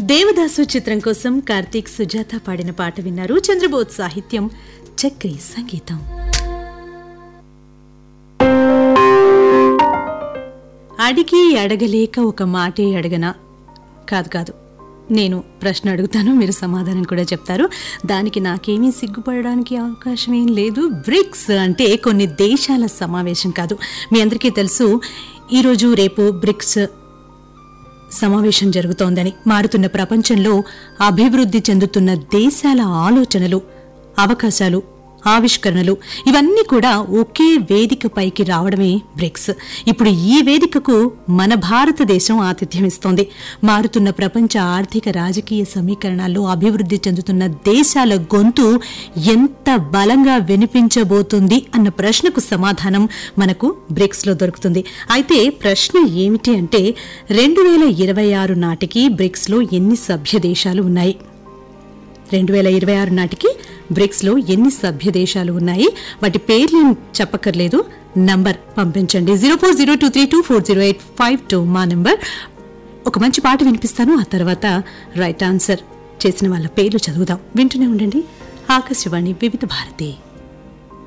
దేవదాసు చిత్రం కోసం కార్తీక్ సుజాత పాడిన పాట విన్నారు చంద్రబోధ్ సాహిత్యం చక్రి సంగీతం అడిగి అడగలేక ఒక మాటే అడగనా కాదు కాదు నేను ప్రశ్న అడుగుతాను మీరు సమాధానం కూడా చెప్తారు దానికి నాకేమీ సిగ్గుపడడానికి అవకాశం ఏం లేదు బ్రిక్స్ అంటే కొన్ని దేశాల సమావేశం కాదు మీ అందరికీ తెలుసు ఈరోజు రేపు బ్రిక్స్ సమావేశం జరుగుతోందని మారుతున్న ప్రపంచంలో అభివృద్ధి చెందుతున్న దేశాల ఆలోచనలు అవకాశాలు ఆవిష్కరణలు ఇవన్నీ కూడా ఒకే వేదికపైకి రావడమే బ్రిక్స్ ఇప్పుడు ఈ వేదికకు మన భారతదేశం ఆతిథ్యం ఇస్తోంది మారుతున్న ప్రపంచ ఆర్థిక రాజకీయ సమీకరణాల్లో అభివృద్ధి చెందుతున్న దేశాల గొంతు ఎంత బలంగా వినిపించబోతుంది అన్న ప్రశ్నకు సమాధానం మనకు బ్రిక్స్ లో దొరుకుతుంది అయితే ప్రశ్న ఏమిటి అంటే రెండు వేల ఇరవై ఆరు నాటికి బ్రిక్స్ లో ఎన్ని సభ్య దేశాలు ఉన్నాయి రెండు వేల ఇరవై ఆరు నాటికి బ్రిక్స్ లో ఎన్ని సభ్య దేశాలు ఉన్నాయి వాటి పేర్లు చెప్పక్కర్లేదు నంబర్ పంపించండి zero four zero two three two four zero eight five two మా నంబర్ ఒక మంచి పాట వినిపిస్తాను ఆ తర్వాత రైట్ ఆన్సర్ చేసిన వాళ్ళ పేర్లు చదువుదాం వింటూనే ఉండండి ఆకాశవాణి వివిధ భారతి